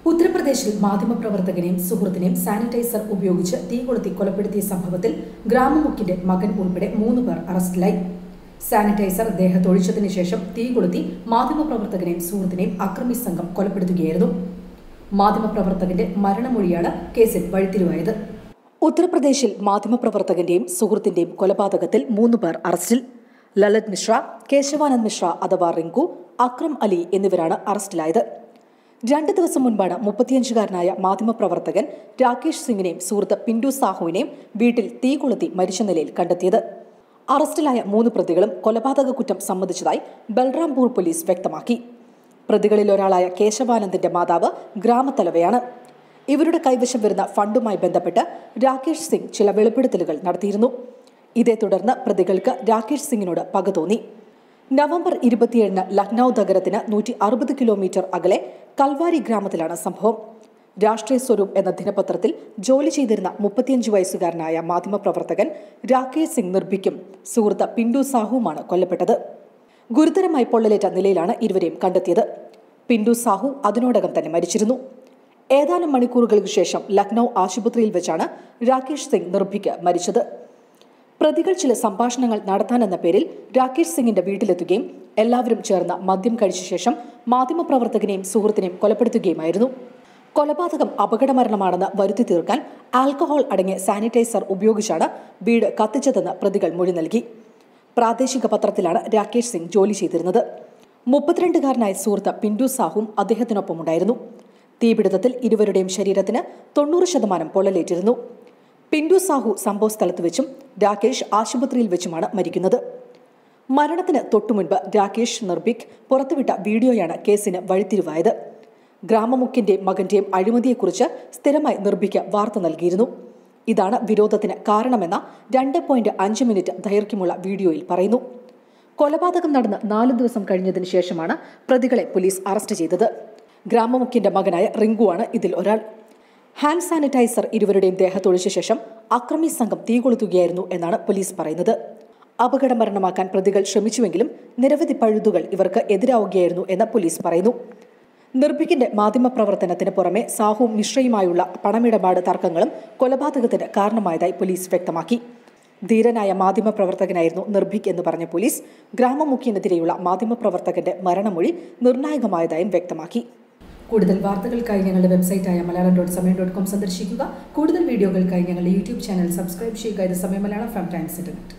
ഉത്തർപ്രദേശിൽ മാധ്യമപ്രവർത്തകനെയും സുഹൃത്തിനെയും സാനിറ്റൈസർ ഉപയോഗിച്ച് തീ കൊളുത്തി കൊലപ്പെടുത്തിയ സംഭവത്തിൽ ഗ്രാമമുഖ്യന്റെ മകൻ ഉൾപ്പെടെ മൂന്ന് പേർ അറസ്റ്റിലായി സാനിറ്റൈസർ ദേഹത്തൊഴിച്ചതിനു ശേഷം തീ കൊളുത്തി മാധ്യമപ്രവർത്തകനെയും സുഹൃത്തിനെയും അക്രമി സംഘം കൊലപ്പെടുത്തുകയായിരുന്നു മാധ്യമപ്രവർത്തകന്റെ മരണമൊഴിയാണ് കേസിൽ വഴിത്തിരിവായത് ഉത്തർപ്രദേശിൽ മാധ്യമപ്രവർത്തകന്റെയും സുഹൃത്തിന്റെയും കൊലപാതകത്തിൽ മൂന്ന് പേർ അറസ്റ്റിൽ ലളിത് മിശ്ര കേശവാനന്ദ് മിശ്ര അഥവാ റിങ്കു അക്രം അലി എന്നിവരാണ് അറസ്റ്റിലായത് രണ്ട് ദിവസം മുൻപാണ് മുപ്പത്തിയഞ്ചുകാരനായ മാധ്യമപ്രവർത്തകൻ രാകേഷ് സിംഗിനെയും സുഹൃത്ത് പിന്റു സാഹുവിനെയും വീട്ടിൽ തീ കൊളുത്തി മരിച്ച നിലയിൽ കണ്ടെത്തിയത് അറസ്റ്റിലായ മൂന്ന് പ്രതികളും കൊലപാതക കുറ്റം സമ്മതിച്ചതായി ബൽറാംപൂർ പോലീസ് വ്യക്തമാക്കി പ്രതികളിൽ ഒരാളായ കേശവാനന്ദിന്റെ മാതാവ് ഗ്രാമത്തലവയാണ് ഇവരുടെ കൈവശം വരുന്ന ഫണ്ടുമായി ബന്ധപ്പെട്ട് രാകേഷ് സിംഗ് ചില വെളിപ്പെടുത്തലുകൾ നടത്തിയിരുന്നു ഇതേ തുടർന്ന് പ്രതികൾക്ക് രാകേഷ് സിംഗിനോട് പക തോന്നി നവംബർ ഇരുപത്തിയേഴിന് ലക്നൌ നഗരത്തിന് നൂറ്റി അറുപത് കിലോമീറ്റർ അകലെ കൽവാരി ഗ്രാമത്തിലാണ് സംഭവം രാഷ്ട്രീയ സ്വരൂപ് എന്ന ദിനപത്രത്തിൽ ജോലി ചെയ്തിരുന്ന മുപ്പത്തിയഞ്ച് വയസ്സുകാരനായ മാധ്യമപ്രവർത്തകൻ രാകേഷ് സിംഗ് നിർഭിക്കും സുഹൃത്ത് പിന്റു സാഹുവുമാണ് കൊല്ലപ്പെട്ടത് ഗുരുതരമായി പൊള്ളലേറ്റ നിലയിലാണ് ഇരുവരെയും കണ്ടെത്തിയത് പിന്റു സാഹു അതിനോടകം തന്നെ മരിച്ചിരുന്നു ഏതാനും മണിക്കൂറുകൾക്ക് ശേഷം ലക്നൌ ആശുപത്രിയിൽ വെച്ചാണ് രാകേഷ് സിംഗ് നിർഭിക്ക് മരിച്ചത് പ്രതികൾ ചില സംഭാഷണങ്ങൾ നടത്താനെന്ന പേരിൽ രാകേഷ് സിംഗിന്റെ വീട്ടിലെത്തുകയും എല്ലാവരും ചേർന്ന് മദ്യം കഴിച്ച ശേഷം മാധ്യമപ്രവർത്തകനെയും സുഹൃത്തിനെയും കൊലപ്പെടുത്തുകയുമായിരുന്നു കൊലപാതകം അപകടമരണമാണെന്ന് വരുത്തി തീർക്കാൻ ആൽക്കഹോൾ അടങ്ങിയ സാനിറ്റൈസർ ഉപയോഗിച്ചാണ് വീട് കത്തിച്ചതെന്ന് പ്രതികൾ മൊഴി നൽകി പ്രാദേശിക പത്രത്തിലാണ് രാകേഷ് സിംഗ് ജോലി ചെയ്തിരുന്നത് മുപ്പത്തിരണ്ടുകാരനായ സുഹൃത്ത് പിന്റു സാഹും അദ്ദേഹത്തിനൊപ്പമുണ്ടായിരുന്നു തീപിടുത്തത്തിൽ ഇരുവരുടെയും ശരീരത്തിന് തൊണ്ണൂറ് ശതമാനം പൊള്ളലേറ്റിരുന്നു പിന്റു സാഹു സംഭവ സ്ഥലത്ത് വെച്ചും രാകേഷ് ആശുപത്രിയിൽ വെച്ചുമാണ് മരിക്കുന്നത് മരണത്തിന് തൊട്ടുമുൻപ് രാകേഷ് നിർഭിക് പുറത്തുവിട്ട വീഡിയോയാണ് കേസിന് വഴിത്തിരിവായത് ഗ്രാമമുഖ്യന്റെയും മകന്റെയും അഴിമതിയെക്കുറിച്ച് സ്ഥിരമായി നിർഭിക്ക് വാർത്ത നൽകിയിരുന്നു ഇതാണ് വിരോധത്തിന് കാരണമെന്ന രണ്ട് പോയിന്റ് അഞ്ച് മിനിറ്റ് ദൈർഘ്യമുള്ള വീഡിയോയിൽ പറയുന്നു കൊലപാതകം നടന്ന് നാല് ദിവസം കഴിഞ്ഞതിന് ശേഷമാണ് പ്രതികളെ പോലീസ് അറസ്റ്റ് ചെയ്തത് ഗ്രാമമുഖ്യന്റെ മകനായ റിങ്കുവാണ് ഇതിൽ ഒരാൾ ഹാൻഡ് സാനിറ്റൈസർ ഇരുവരുടെയും ദേഹത്തൊഴിച്ച ശേഷം അക്രമി സംഘം തീ കൊളുത്തുകയായിരുന്നു എന്നാണ് പോലീസ് പറയുന്നത് അപകട മരണമാക്കാൻ പ്രതികൾ ശ്രമിച്ചുവെങ്കിലും നിരവധി പഴുതുകൾ ഇവർക്ക് എതിരാവുകയായിരുന്നു എന്ന് പോലീസ് പറയുന്നു നിർഭിക്കിന്റെ മാധ്യമപ്രവർത്തനത്തിന് പുറമെ സാഹു മിശ്രയുമായുള്ള പണമിടപാട് തർക്കങ്ങളും കൊലപാതകത്തിന് കാരണമായതായി പോലീസ് വ്യക്തമാക്കി ധീരനായ മാധ്യമപ്രവർത്തകനായിരുന്നു നിർഭിക് എന്ന് പറഞ്ഞ പോലീസ് ഗ്രാമമുഖ്യനെതിരെയുള്ള മാധ്യമപ്രവർത്തകന്റെ മരണമൊഴി നിർണായകമായതായും വ്യക്തമാക്കി കൂടുതൽ വാർത്തകൾക്കായി ഞങ്ങളുടെ വെബ്സൈറ്റായ Malayalam dot Samayam dot com സന്ദർശിക്കുക കൂടുതൽ വീഡിയോകൾക്കായി ഞങ്ങളുടെ യൂട്യൂബ് ചാനൽ സബ്സ്ക്രൈബ് ചെയ്യുക ഇത് സമയം മലയാളം ഫ്രം ടൈംസ് ഇന്റർനെറ്റ്